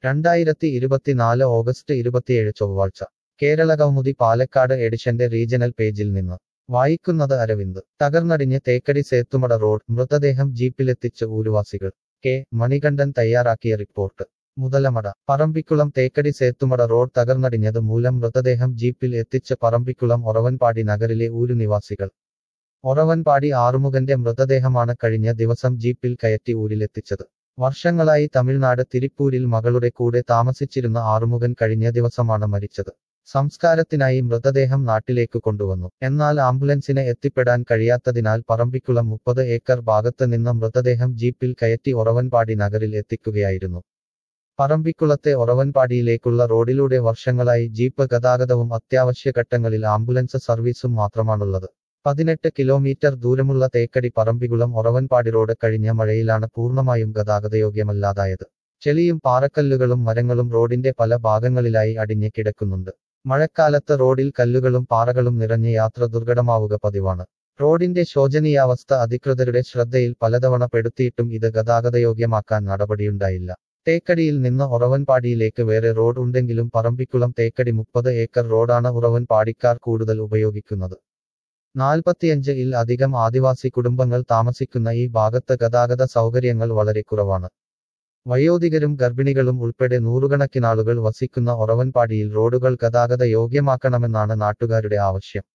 രണ്ടായിരത്തി ഇരുപത്തിനാല് ഓഗസ്റ്റ് ഇരുപത്തിയേഴ് ചൊവ്വാഴ്ച കേരളകൗമുദി പാലക്കാട് എഡിഷന്റെ റീജണൽ പേജിൽ നിന്ന് വായിക്കുന്നത് അരവിന്ദ് തകർന്നടിഞ്ഞ് തേക്കടി സേത്തുമട റോഡ് മൃതദേഹം ജീപ്പിലെത്തിച്ച് ഊരുവാസികൾ കെ മണികണ്ഠൻ തയ്യാറാക്കിയ റിപ്പോർട്ട് മുതലമട പറമ്പിക്കുളം തേക്കടി സേത്തുമട റോഡ് തകർന്നടിഞ്ഞത് മൂലം മൃതദേഹം ജീപ്പിൽ എത്തിച്ച് പറമ്പിക്കുളം ഒറവൻപാടി നഗരിലെ ഊരുനിവാസികൾ ഒറവൻപാടി ആറുമുഖന്റെ മൃതദേഹമാണ് കഴിഞ്ഞ ദിവസം ജീപ്പിൽ കയറ്റി ഊരിലെത്തിച്ചത് വർഷങ്ങളായി തമിഴ്നാട് തിരുപ്പൂരിൽ മകളുടെ കൂടെ താമസിച്ചിരുന്ന ആറുമുഖൻ കഴിഞ്ഞ ദിവസമാണ് മരിച്ചത് സംസ്കാരത്തിനായി മൃതദേഹം നാട്ടിലേക്ക് കൊണ്ടുവന്നു എന്നാൽ ആംബുലൻസിന് എത്തിപ്പെടാൻ കഴിയാത്തതിനാൽ പറമ്പിക്കുളം മുപ്പത് ഏക്കർ ഭാഗത്ത് നിന്ന് മൃതദേഹം ജീപ്പിൽ കയറ്റി ഒറവൻപാടി നഗരിൽ എത്തിക്കുകയായിരുന്നു പറമ്പിക്കുളത്തെ ഒറവൻപാടിയിലേക്കുള്ള റോഡിലൂടെ വർഷങ്ങളായി ജീപ്പ് ഗതാഗതവും അത്യാവശ്യ ഘട്ടങ്ങളിൽ ആംബുലൻസ് സർവീസും മാത്രമാണുള്ളത് പതിനെട്ട് കിലോമീറ്റർ ദൂരമുള്ള തേക്കടി പറമ്പിക്കുളം ഒറവൻപാടി റോഡ് കഴിഞ്ഞ മഴയിലാണ് പൂർണ്ണമായും ഗതാഗതയോഗ്യമല്ലാതായത് ചെളിയും പാറക്കല്ലുകളും മരങ്ങളും റോഡിന്റെ പല ഭാഗങ്ങളിലായി അടിഞ്ഞ് കിടക്കുന്നുണ്ട് മഴക്കാലത്ത് റോഡിൽ കല്ലുകളും പാറകളും നിറഞ്ഞ് യാത്ര ദുർഘടമാവുക പതിവാണ് റോഡിന്റെ ശോചനീയാവസ്ഥ അധികൃതരുടെ ശ്രദ്ധയിൽ പലതവണ പെടുത്തിയിട്ടും ഇത് ഗതാഗതയോഗ്യമാക്കാൻ നടപടിയുണ്ടായില്ല തേക്കടിയിൽ നിന്ന് ഉറവൻപാടിയിലേക്ക് വേറെ റോഡ് ഉണ്ടെങ്കിലും പറമ്പിക്കുളം തേക്കടി മുപ്പത് ഏക്കർ റോഡാണ് ഉറവൻപാടിക്കാർ കൂടുതൽ ഉപയോഗിക്കുന്നത് നാൽപ്പത്തിയഞ്ച് ഇൽ അധികം ആദിവാസി കുടുംബങ്ങൾ താമസിക്കുന്ന ഈ ഭാഗത്ത് ഗതാഗത സൗകര്യങ്ങൾ വളരെ കുറവാണ് വയോധികരും ഗർഭിണികളും ഉൾപ്പെടെ നൂറുകണക്കിനാളുകൾ വസിക്കുന്ന ഒറവൻപാടിയിൽ റോഡുകൾ ഗതാഗത യോഗ്യമാക്കണമെന്നാണ് നാട്ടുകാരുടെ ആവശ്യം